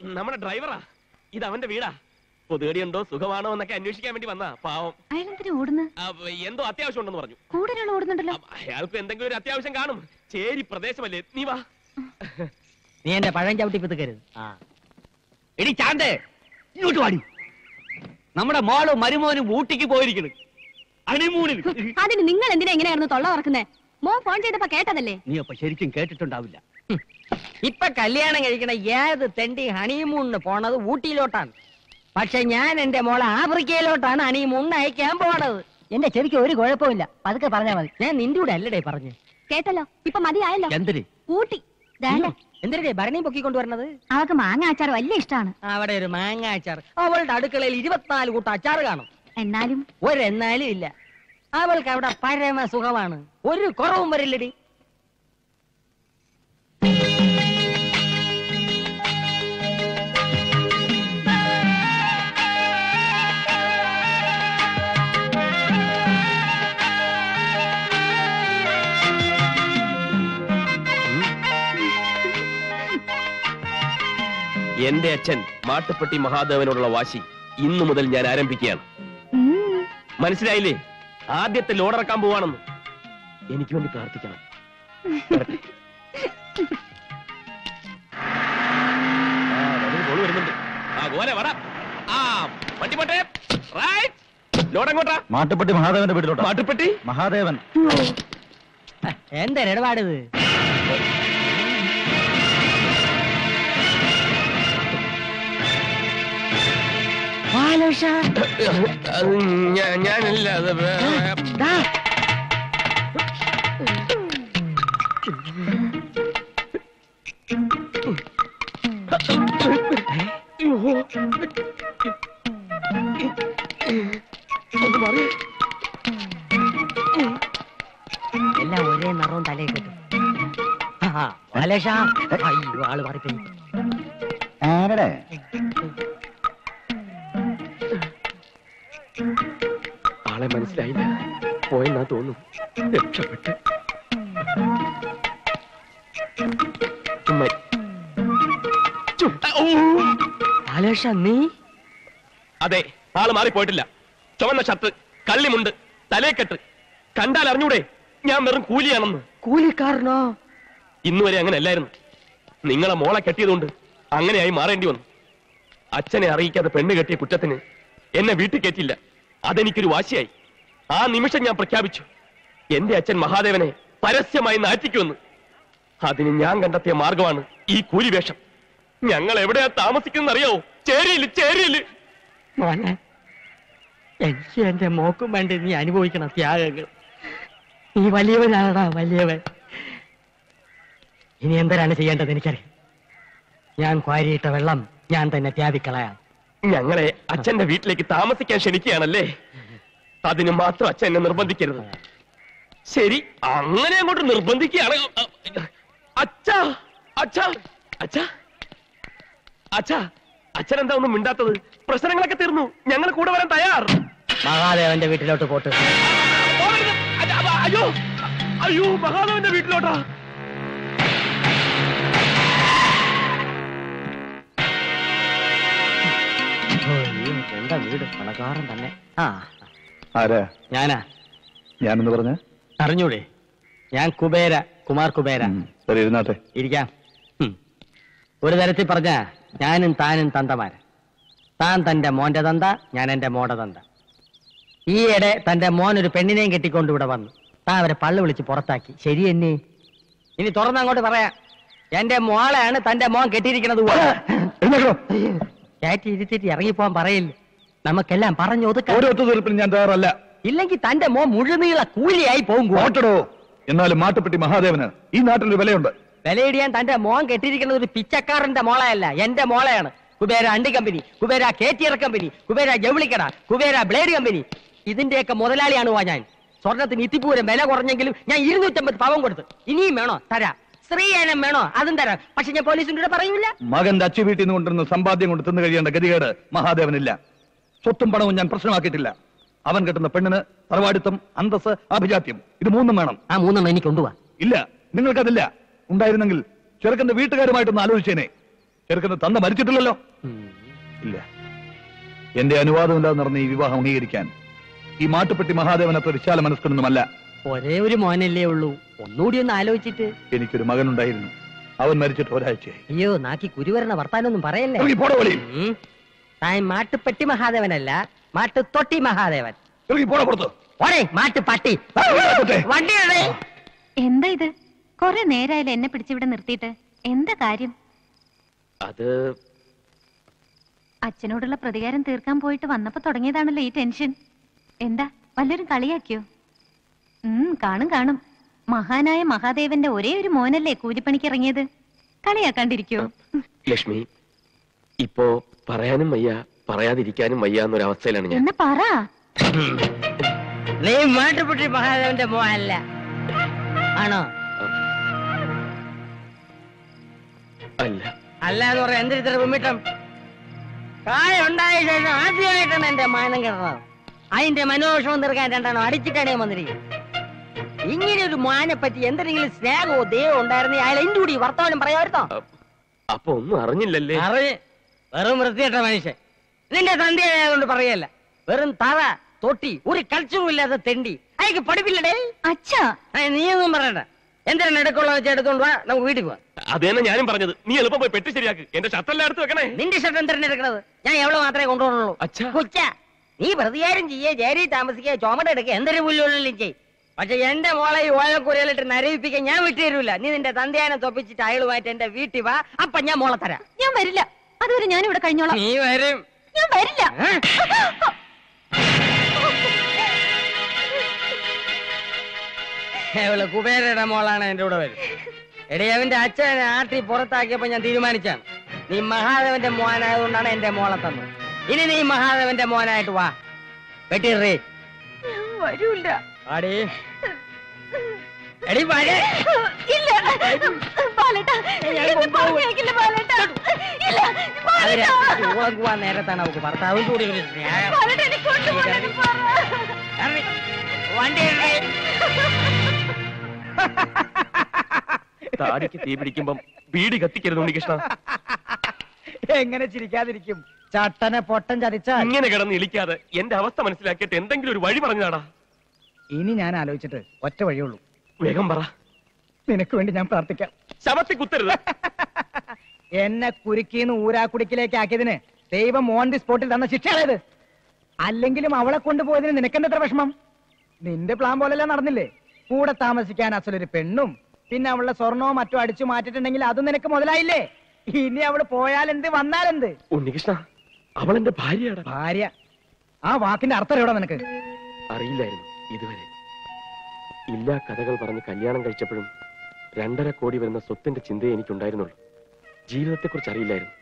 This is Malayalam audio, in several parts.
നമ്മുടെ ഡ്രൈവറാ ഇത് അവന്റെ വീടാ പൊതുകടിയുണ്ടോ സുഖമാണോ എന്നൊക്കെ അന്വേഷിക്കാൻ വേണ്ടി വന്നാ പാവം അയാളെന്തിനാ ഓടുന്നു ആ, എന്തോ അത്യാവശ്യം ഉണ്ടെന്ന് പറഞ്ഞു കൂടെ ഒരാൾ ഓടുന്നുണ്ടല്ലോ അ- അയാൾക്ക് എന്തെങ്കിലും ഒരു അത്യാവശ്യം കാണും ചേരി പ്രദേശമല്ലേ നീ വാ നീ എന്റെ പഴം ചവിട്ടി പിതുക്കരുത് ആ എടി ചാണ്ടേ ഇങ്ങോട്ട് വാടി നമ്മുടെ മോളും മരുമോനും ഊട്ടിക്ക് പോയിരിക്കുന്നു അണിമൂണിന് അതിന് നിങ്ങൾ എന്തിനാ ഇങ്ങനെയായിരുന്നു തൊള്ള ഉറക്കുന്നേ മോൻ ഫോൺ ചെയ്തപ്പോ കേട്ടതല്ലേ നീ അപ്പൊ ശരിക്കും കേട്ടിട്ടുണ്ടാവില്ല ഇപ്പൊ കല്യാണം കഴിക്കണ ഏത് തെണ്ടി ഹണിമൂണിന് പോണത് ഊട്ടിയിലോട്ടാണ് പക്ഷെ ഞാൻ എന്റെ മോളെ ആഫ്രിക്കയിലോട്ടാണ് ഹണിമൂണിന് അയക്കാൻ പോണത് എന്റെ ചെവിക്ക് ഒരു കുഴപ്പമില്ല പതുക്കെ പറഞ്ഞാൽ മതി ഞാൻ നിന്റെ കൂടെ അല്ലടേ പറഞ്ഞു കേട്ടല്ലോ ഇപ്പൊ മതിയായല്ലോ എന്തിന് ഊട്ടി ദേണ്ട എന്തിനേ ഭരണി പൊക്കി കൊണ്ടുവരണത് അവക്ക് മാങ്ങ അച്ചാർ വലിയ ഇഷ്ടമാണ് അവിടെ ഒരു മാങ്ങ അച്ചാർ അവളുടെ അടുക്കളയിൽ ഇരുപത്തിനാല് കൂട്ടം അച്ചാർ കാണും എന്നാലും ഒരെന്നാലും ഇല്ല അവൾക്ക് അവിടെ പരമ സുഖമാണ് ഒരു കുറവും വരില്ലടി എന്റെ അച്ഛൻ മാട്ടുപ്പെട്ടി മഹാദേവനോടുള്ള വാശി ഇന്നു മുതൽ ഞാൻ ആരംഭിക്കുകയാണ് ഉം, മനസ്സിലായില്ലേ ആദ്യത്തെ ലോഡ് ഇറക്കാൻ പോവാണെന്ന് എനിക്ക് വേണ്ടി പ്രാർത്ഥിക്കണം വരട്ടെ. ആ, വലിയ കോള് വരുന്നുണ്ട് ആ ഗോലെ വട ആ വണ്ടി പോട്ടെ റൈറ്റ് ലോഡ് എങ്ങോട്ടാ മാട്ടുപ്പെട്ടി മഹാദേവന്റെ വീട്ടിലോട്ട് മാട്ടുപ്പെട്ടി മഹാദേവൻ എന്താ ഇടപാടിത് അത് ഞാ- ഞാനല്ല അത് വേ- വേ- ഒന്ന് മാറി. എല്ലാം ഒരേ നിറവും തലയിൽ കിട്ടും ബാലേഷ അയ്യോ ആള് മാറിപ്പോയി ആരടെ ആളെ മനസ്സിലായില്ല പോയെന്നാ തോന്നുന്നു രക്ഷപ്പെട്ട് ഉമ്മ- ചുട്ട. ഓ! ബാലേഷ നീ അതെ ആള് മാറിപ്പോയിട്ടില്ല ചുവന്ന ഷർട്ട് കള്ളിമുണ്ട് തലേക്കെട്ട് കണ്ടാൽ അറിഞ്ഞൂടെ ഞാൻ വെറും കൂലിയാണെന്ന് കൂലിക്കാരനോ ഇന്നുവരെ അങ്ങനെ അല്ലായിരുന്നു നിങ്ങളെ മോളെ കെട്ടിയതുകൊണ്ട് അങ്ങനെയായി മാറേണ്ടി വന്നു അച്ഛനെ അറിയിക്കാതെ പെണ്ണ് കെട്ടിയ കുറ്റത്തിന് എന്നെ വീട്ടിൽ കയറ്റില്ല അതെനിക്കൊരു വാശിയായി ആ നിമിഷം ഞാൻ പ്രഖ്യാപിച്ചു എന്റെ അച്ഛൻ മഹാദേവനെ പരസ്യമായി നാറ്റിക്കുമെന്ന് അതിന് ഞാൻ കണ്ടെത്തിയ മാർഗമാണ് ഈ കൂലിവേഷം ഞങ്ങൾ എവിടെയാ താമസിക്കുന്ന അറിയാവോ ചേരിയില് ചേരിയില് മോനെ എനിക്ക് എന്റെ മോക്കും വേണ്ടി നീ അനുഭവിക്കണം ത്യാഗങ്ങൾ നീ വലിയവനാടാ വലിയവൻ ഇനി എന്തരാണ് ചെയ്യേണ്ടത് എനിക്കറിയാം ഞാൻ ക്വാരിയിട്ട വെള്ളം ഞാൻ തന്നെ ത്യാവിക്കളയാം ഞങ്ങളെ അച്ഛന്റെ വീട്ടിലേക്ക് താമസിക്കാൻ ക്ഷണിക്കുകയാണല്ലേ അതിന് മാത്രം അച്ഛൻ എന്നെ നിർബന്ധിക്കരുത് ശരി അങ്ങനെ അങ്ങോട്ട് നിർബന്ധിക്കുകയാണ് അച്ഛാ അച്ഛാ അച്ഛാ അച്ഛാ അച്ഛൻ എന്താ ഒന്നും മിണ്ടാത്തത് പ്രശ്നങ്ങളൊക്കെ തീർന്നു ഞങ്ങൾ കൂടെ വരാൻ തയ്യാർ മഹാദേവന്റെ വീട്ടിലോട്ട് പോട്ട് പോകരുത്. അച്ഛാ, അപ്പ- അയ്യോ അയ്യോ മഹാദേവന്റെ വീട്ടിലോട്ടാ എന്താ വീട് പണക്കാരൻ തന്നെ ആ ആരാ ഞാനാ ഞാനെന്ന് പറഞ്ഞ അറിഞ്ഞൂടെ ഞാൻ കുബേര കുമാർ കുബേര ശരി ഇരുന്നാട്ടെ ഇരിക്കാം ഹും. ഒരു തരത്തിൽ പറഞ്ഞ ഞാനും താനും തന്തമാര താൻ തന്റെ മോന്റെ തന്ത ഞാൻ എന്റെ മോടെ തന്ത ഈയിടെ തന്റെ മോൻ ഒരു പെണ്ണിനെയും കെട്ടിക്കൊണ്ട് ഇവിടെ വന്നു താൻ അവരെ പള്ളു വിളിച്ച് പുറത്താക്കി ശരി എന്നെ ഇനി തുറന്ന് അങ്ങോട്ട് പറയാം എന്റെ മോളെയാണ് തന്റെ മോൻ കെട്ടിയിരിക്കുന്നത് എഴുന്നേക്കണോ കയറ്റി ഇരുത്തിട്ട് ഇറങ്ങിപ്പോവാൻ പറയില്ല നമുക്കെല്ലാം പറഞ്ഞു ഒതുക്കാം ഒരു ഒത്തുതീർപ്പിന് ഞാൻ തയ്യാറല്ല ഇല്ലെങ്കിൽ തന്റെ മോൻ മുഴുനീള കൂലിയായി പോകും ഓട്ടടോ എന്നാലും മാട്ടുപ്പെട്ടി മഹാദേവന് ഈ നാട്ടിലൊരു വിലയുണ്ട് വിലയിടിയാൻ തന്റെ മോൻ കെട്ടിയിരിക്കുന്നത് ഒരു പിച്ചക്കാരന്റെ മോളയല്ല എന്റെ മോളയാണ് കുബേര അണ്ടി company Kubera caterer company Kubera ജൗളിക്കട കുബേര ബ്ലേഡ് കമ്പനി ഇതിന്റെയൊക്കെ മുതലാളിയാണ് വാ ഞാൻ സ്വർണത്തിന് ഇത്തിപ്പൂരം വില കുറഞ്ഞെങ്കിലും ഞാൻ ഇരുന്നൂറ്റമ്പത് പവൻ കൊടുത്തു ഇനിയും വേണോ തരാം സ്ത്രീയനം വേണോ അതും തരാം പക്ഷെ ഞാൻ പോലീസിന്റെ കൂടെ പറയൂല മകന്റെ അച്ചു വീട്ടിൽ നിന്ന് കൊണ്ടിരുന്ന സമ്പാദ്യം കൊണ്ട് തിന്നു കഴിയേണ്ട ഗതികേട് മഹാദേവനില്ല സ്വത്തും പണവും ഞാൻ പ്രശ്നമാക്കിയിട്ടില്ല അവൻ കിട്ടുന്ന പെണ്ണിന് തറവാടിത്തം അന്തസ് അഭിജാത്യം ഇത് മൂന്നും വേണം ആ മൂന്നെണ്ണം എനിക്ക് കൊണ്ടുപോവാ ഇല്ല നിങ്ങൾക്കതില്ല ഉണ്ടായിരുന്നെങ്കിൽ ചെറുക്കന്റെ വീട്ടുകാരുമായിട്ടൊന്ന് ആലോചിച്ചേനെ ചെറുക്കുന്ന തന്ന മരിച്ചിട്ടില്ലല്ലോ ഇല്ല എന്റെ അനുവാദമില്ലാതെ നടന്ന ഈ വിവാഹം അംഗീകരിക്കാൻ ഈ മാട്ടുപ്പെട്ടി മഹാദേവൻ അത്ര വിശാല മനസ്കനൊന്നുമല്ല ഒരേ ഒരു മോനല്ലേ ഉള്ളൂ ഒന്നുകൂടി ഒന്ന് ആലോചിച്ചിട്ട് എനിക്കൊരു മകനുണ്ടായിരുന്നു അവൻ മരിച്ചിട്ട് ഒരാഴ്ചയായി അയ്യോ നാക്കി കുരുവരണ വർത്താനൊന്നും പറയല്ലേ ഇറങ്ങി പോടോ വെളിയിൽ. ഉം. താൻ മാട്ടുപ്പെട്ടി മഹാദേവനല്ല മാട്ടുതൊട്ടി മഹാദേവൻ ഇറങ്ങി പോടോ പുറത്ത് ഓടേ മാട്ടുപട്ടി ആ, പോട്ടെ. വണ്ടിയുടെ എന്താ ഇത് കൊറേ നേരായാലും എന്നെ പിടിച്ചിവിടെ നിർത്തിയിട്ട് എന്താ കാര്യം അത് അച്ഛനോടുള്ള പ്രതികാരം തീർക്കാൻ പോയിട്ട് വന്നപ്പോ തുടങ്ങിയതാണല്ലോ ഈ ടെൻഷൻ എന്താ വല്ലവരും കളിയാക്കിയോ ഉം കാണും കാണും മഹാനായ മഹാദേവന്റെ ഒരേ ഒരു മോനല്ലേ കൂലിപ്പണിക്ക് ഇറങ്ങിയത് കളിയാക്കാണ്ടിരിക്കോ ലക്ഷ്മി ഇപ്പോ പറയാനും വയ്യ പറയാതിരിക്കാനും വയ്യ എന്നൊരവസ്ഥയിലാണ് ഞാൻ എന്നാ പറ നീ മാട്ടുപ്പെട്ടി മഹാദേവന്റെ മോനല്ല ആണോ അല്ല അല്ല എന്ന് പറയാൻ എന്തിന് ഇത്ര കുമ്മിട്ടം കായ ഉണ്ടായ ശേഷം ആദ്യമായിട്ടാണ് എന്റെ മാനം കിടന്നത് അതിന്റെ മനോവിഷമം തീർക്കാൻ രണ്ടെണ്ണം അടിച്ചിട്ടാണ് ഞാൻ വന്നിരിക്കുന്നത് ഇങ്ങനെ ഒരു മാനെ പറ്റി എന്തെങ്കിലും സ്നേഹമോ ദൈവമോ ഉണ്ടായിരുന്നെ അയാൾ എന്റെ കൂടി വർത്തമാനം പറയാമായിരുന്നോ അ- അപ്പൊ ഒന്നും അറിഞ്ഞില്ലല്ലേ അറിയ വെറും വൃത്തിയിട്ട മനുഷ്യൻ നിന്റെ തന്തിയായതുകൊണ്ട് പറയല്ല വെറും തറ തൊട്ടി ഒരു കൾച്ചറും ഇല്ലാത്ത തെണ്ടി അയക്ക് പഠിപ്പില്ലടേ അച്ഛാ ആ, നീയൊന്നും പറയണ്ട എന്തിനാണ് എടുക്കുള്ള വെച്ച് എടുത്തോണ്ട് വാ നമുക്ക് വീട്ടിൽ പോവാം അത് തന്നെ ഞാനും പറഞ്ഞത് നീ എളുപ്പം പോയി പെട്ടി ശരിയാക്ക് എന്റെ ഷർട്ടെല്ലാം എടുത്ത് വെക്കണേ നിന്റെ ഷർട്ട് എന്തിനാണ് എടുക്കണത് ഞാൻ എവിടെ മാത്രമേ കൊണ്ടുപോകുള്ളൂ അച്ഛാ. കൊച്ച നീ പ്രതികാരം ചെയ്യേ ജേരി താമസിക്കുക ചുമട് എടുക്കുക എന്തൊരു പുല്ലുള്ളിലും ചെയ് പക്ഷെ എന്റെ മോളെ ഈ ഓലക്കുരയിലിട്ട് നരവിപ്പിക്കാൻ ഞാൻ വിട്ടു തരൂല നീ നിന്റെ തന്തയാനെ തൊപ്പിച്ചിട്ട് അയളുമായിട്ട് എന്റെ വീട്ടിൽ വാ അപ്പൊ ഞാൻ മോളെ തരാം ഞാൻ വരില്ല അതുവരെ ഞാൻ ഇവിടെ കഴിഞ്ഞോളാം നീ വരും ഞാൻ വരില്ല ഏ? ഇവള് കുബേരയുടെ മോളാണ് എന്റെ കൂടെ വരും എടി അവന്റെ അച്ഛനെ ആട്ടി പുറത്താക്കിയപ്പോ ഞാൻ തീരുമാനിച്ചാണ് നീ മഹാദേവന്റെ മോനായതുകൊണ്ടാണ് എന്റെ മോളെ തന്നത് ഇനി നീ മഹാദേവന്റെ മോനായിട്ട് വാ വെട്ടിറേ ഞാൻ വരൂല ആടി എടി വരെ ഇല്ല ബാലേട്ടാ എന്നെ പറഞ്ഞയക്കില്ല ബാലേട്ടാ ഇല്ല അതിന് ബാലേട്ടാ ഉളകുവാൻ നേരത്താണ് അവക്ക് ഭർത്താവും കൂടി ഒരു സ്നേഹം ബാലേട്ടാ എന്നെ കൊണ്ടുപോകണം പറ ഇറങ്ങി. വണ്ടി ഇറങ്ങി. താടിക്ക് തീ പിടിക്കുമ്പം ബീഡി കത്തിക്കരുത് ഉണ്ണികൃഷ്ണ എങ്ങനെ ചിരിക്കാതിരിക്കും ചട്ടനെ പൊട്ടൻ ചതിച്ചാൽ ഇങ്ങനെ കിടന്ന് ഇളിക്കാതെ എന്റെ അവസ്ഥ മനസ്സിലാക്കിയിട്ട് എന്തെങ്കിലും ഒരു വഴി പറഞ്ഞാടാ ഇനി ഞാൻ ആലോചിച്ചിട്ട് ഒറ്റ വഴിയുള്ളൂ വേഗം പറ നിനക്ക് വേണ്ടി ഞാൻ പ്രാർത്ഥിക്കാം ശവത്തി കുത്തരുത് എന്നെ കുരുക്കിന്ന് ഊരാക്കുടിക്കിലേക്ക് ആക്കിയതിന് ദൈവം ഓൺ ദി സ്പോട്ടിൽ തന്ന ശിക്ഷയാണത് അല്ലെങ്കിലും അവളെ കൊണ്ടുപോയതിന് നിനക്കെന്തത്ര വിഷമം നിന്റെ പ്ലാൻ പോലെല്ലാം നടന്നില്ലേ കൂടെ താമസിക്കാൻ അസലൊരു പെണ്ണും പിന്നെ അവളുടെ സ്വർണവും മറ്റോ അടിച്ചു മാറ്റിട്ടുണ്ടെങ്കിൽ അത് നിനക്ക് മുതലായില്ലേ ഇനി അവള് പോയാലെന്ത് വന്നാലെന്ത് ഉണ്ണികൃഷ്ണ അവൾ എന്റെ ഭാര്യയാടാ ഭാര്യ ആ വാക്കിന്റെ അർത്ഥം എവിടെ നിനക്ക് അറിയില്ലായിരുന്നു ഇതുവരെ ഇല്ലാ കഥകൾ പറഞ്ഞ് കല്യാണം കഴിച്ചപ്പോഴും രണ്ടര കോടി വരുന്ന സ്വത്തിന്റെ ചിന്തയെ എനിക്കുണ്ടായിരുന്നുള്ളൂ ജീവിതത്തെക്കുറിച്ച് അറിയില്ലായിരുന്നു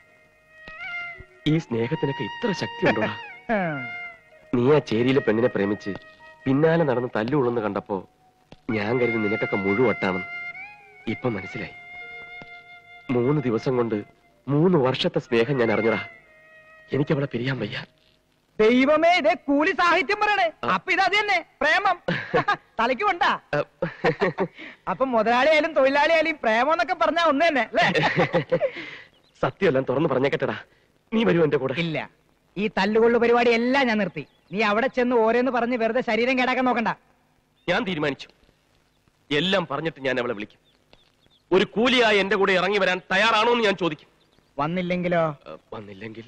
ഈ സ്നേഹത്തിനൊക്കെ ഇത്ര ശക്തി ഉണ്ടോടാ ഹും. നീ ആ ചേരിയിലെ പെണ്ണിനെ പ്രേമിച്ച് പിന്നാലെ നടന്ന് തല്ലുകൊള്ളുന്ന കണ്ടപ്പോ ഞാൻ കരുതി നിനക്കൊക്കെ മുഴുവട്ടാണെന്ന് ഇപ്പൊ മനസ്സിലായി മൂന്ന് ദിവസം കൊണ്ട് മൂന്ന് വർഷത്തെ സ്നേഹം ഞാൻ അറിഞ്ഞടാ എനിക്കവളെ പിരിയാൻ വയ്യ ദൈവമേ ഇതേ കൂലി സാഹിത്യം പറയണേ അപ്പൊ ഇത് അത് തന്നെ പ്രേമം തലയ്ക്ക് കൊണ്ടാ അപ്പൊ മുതലാളിയായാലും തൊഴിലാളിയായാലും പ്രേമം എന്നൊക്കെ പറഞ്ഞാ ഒന്ന് തന്നെ അല്ലേ സത്യമെല്ലാം തുറന്നു പറഞ്ഞേക്കട്ടടാ നീ വരൂ എന്റെ കൂടെ ഇല്ല ഈ തല്ലുകൊള്ളു പരിപാടി എല്ലാം ഞാൻ നിർത്തി നീ അവിടെ ചെന്ന് ഓരോന്ന് പറഞ്ഞ് വെറുതെ ശരീരം കേടാക്കാൻ നോക്കണ്ട ഞാൻ തീരുമാനിച്ചു എല്ലാം പറഞ്ഞിട്ട് ഞാൻ അവളെ വിളിക്കും ഒരു കൂലിയായി എന്റെ കൂടെ ഇറങ്ങി വരാൻ തയ്യാറാണോ എന്ന് ഞാൻ ചോദിക്കും വന്നില്ലെങ്കിലോ അഹ് വന്നില്ലെങ്കിൽ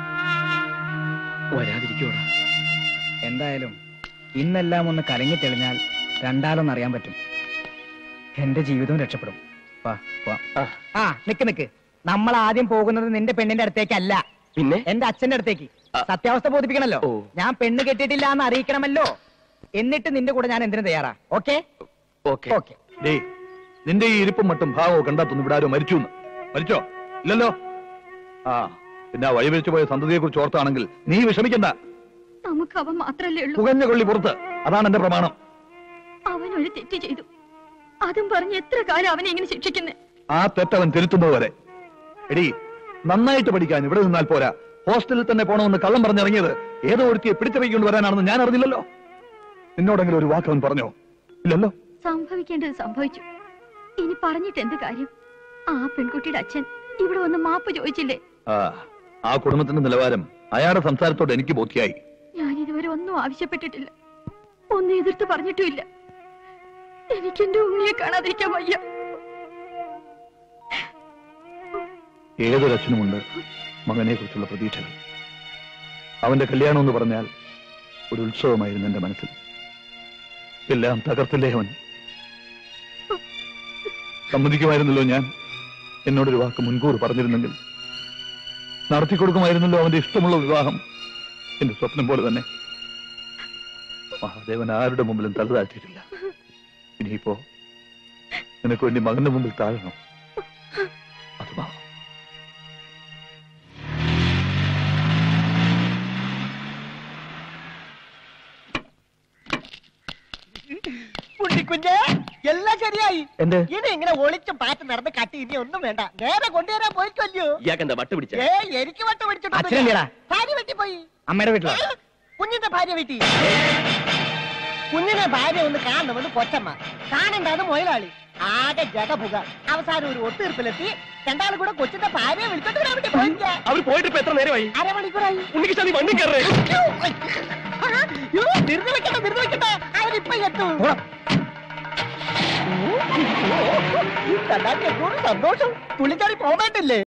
വരാതിരിക്കോടാ എന്തായാലും ഇന്നെല്ലാം ഒന്ന് കലങ്ങി തെളിഞ്ഞാൽ രണ്ടാലൊന്ന് അറിയാൻ പറ്റും എന്റെ ജീവിതവും രക്ഷപ്പെടും വാ വാ ആ, ആ നിക്ക് നിക്ക് നമ്മൾ ആദ്യം പോകുന്നത് നിന്റെ പെണ്ണിന്റെ അടുത്തേക്കല്ല പിന്നെ എന്റെ അച്ഛന്റെ അടുത്തേക്ക് ആ. സത്യാവസ്ഥ ബോധിപ്പിക്കണല്ലോ ഓ. ഞാൻ പെണ്ണ് കെട്ടിയിട്ടില്ല എന്ന് അറിയിക്കണമല്ലോ എന്നിട്ട് നിന്റെ കൂടെ ഞാൻ എന്തിനു തയ്യാറാ ഓക്കെ ഓക്കെ ഓക്കെ ഡേ നിന്റെ ഈ ഇരിപ്പും മട്ടും ഭാവവും കണ്ടാത്തൊന്നും ഇവിടെ ആരോ മരിച്ചു എന്ന് മരിച്ചോ ഇല്ലല്ലോ ആ പിന്നെ ആ വഴിവെച്ചു പോയ സന്തതിയെ കുറിച്ച് ഓർത്താണെങ്കിൽ നീ വിഷമിക്കണ്ട നമുക്ക് അവൻ മാത്രല്ലേ ഉള്ളൂ പുകഞ്ഞ കൊള്ളി പുറത്ത് അതാണ് എന്റെ പ്രമാണം അവൻ ഒരു തെറ്റ് ചെയ്തു അതും പറഞ്ഞ് എത്ര കാലം അവനെ ഇങ്ങനെ ശിക്ഷിക്കുന്നേ ആ തെറ്റവൻ തിരുത്തുന്നത് വരെ എടി നന്നായിട്ട് പഠിക്കാൻ ഇവിടെ നിന്നാൽ പോരാ ഹോസ്റ്റലിൽ തന്നെ പോണമെന്ന് കള്ളം പറഞ്ഞിറങ്ങിയത് ഏതോ ഒരുത്തിയെ പിടിച്ചറിയിക്കൊണ്ട് വരാനാണെന്ന് ഞാൻ അറിഞ്ഞില്ലല്ലോ നിന്നോടെങ്കിലും ഒരു വാക്ക് അവൻ പറഞ്ഞോ ഇല്ലല്ലോ സംഭവിക്കേണ്ടത് സംഭവിച്ചു ഇനി പറഞ്ഞിട്ട് എന്ത് കാര്യം ആ പെൺകുട്ടിയുടെ അച്ഛൻ ഇവിടെ വന്ന് മാപ്പ് ചോദിച്ചില്ലേ ആ ആ കുടുംബത്തിന്റെ നിലവാരം അയാളുടെ സംസാരത്തോട് എനിക്ക് ബോധ്യായി ഞാൻ ഇതുവരെ ഒന്നും ആവശ്യപ്പെട്ടിട്ടില്ല ഒന്നും എതിർത്ത് പറഞ്ഞിട്ടുമില്ല എനിക്ക് എന്റെ ഉണ്ണിയെ കാണാതിരിക്കാൻ വയ്യ ഏതൊരച്ഛനുമുണ്ട് മകനെ കുറിച്ചുള്ള പ്രതീക്ഷകൾ അവന്റെ കല്യാണം എന്ന് പറഞ്ഞാൽ ഒരു ഉത്സവമായിരുന്നു എന്റെ മനസ്സിൽ എല്ലാം തകർത്തില്ലേ അവൻ സമ്മതിക്കുമായിരുന്നല്ലോ ഞാൻ എന്നോടൊരു വാക്ക് മുൻകൂർ പറഞ്ഞിരുന്നെങ്കിൽ നടത്തിക്കൊടുക്കുമായിരുന്നല്ലോ അവന്റെ ഇഷ്ടമുള്ള വിവാഹം എന്റെ സ്വപ്നം പോലെ തന്നെ മഹാദേവൻ ആരുടെ മുമ്പിലും തല താഴ്ത്തിയിട്ടില്ല ഇനിയിപ്പോ നിനക്ക് വേണ്ടി മകന്റെ മുമ്പിൽ താഴണം അത് മാ കുഞ്ഞിക്കുഞ്ഞ് എല്ലാം ശരിയായി എന്ത് ഇനി ഇങ്ങനെ ഒളിച്ചും പാറ്റ് നടന്ന് കട്ടി ഇനി ഒന്നും വേണ്ട നേരെ കൊണ്ടുവരാൻ പോയിക്കൊല്ലു ഇയാൾക്ക് എന്താ വട്ട് പിടിച്ച ഏ എനിക്ക് വട്ട് അച്ഛനെന്തിനാ? പിടിച്ചിട്ടുണ്ട് ഭാര്യ വെട്ടി പോയി അമ്മയുടെ വീട്ടിലോ കുഞ്ഞിന്റെ ഭാര്യ വെട്ടി കുഞ്ഞിനെ ഭാര്യ ഒന്ന് കാണണമെന്ന് കൊച്ചമ്മ കാണണ്ടാന്ന് മൊയലാളി ആകെ ജഗപുക അവസാനം ഒരു ഒത്തീർപ്പിലെത്തി രണ്ടാളും കൂടെ കൊച്ചിന്റെ ഭാര്യയെ വിളിച്ചോണ്ട് വരാൻ വേണ്ടി പോയില്ല അവർ പോയിട്ട് ഇപ്പൊ എത്ര നേരമായി അരമണിക്കൂറായി ഉണ്ണിക്ക് നീ വണ്ടി കയറേ യ്യോ, ധൃതി വെക്കണ്ട ധൃതി വെക്കണ്ട അവരിപ്പൊ എത്തും സന്തോഷം പുള്ളിക്കാരി പോകണ്ടില്ലേ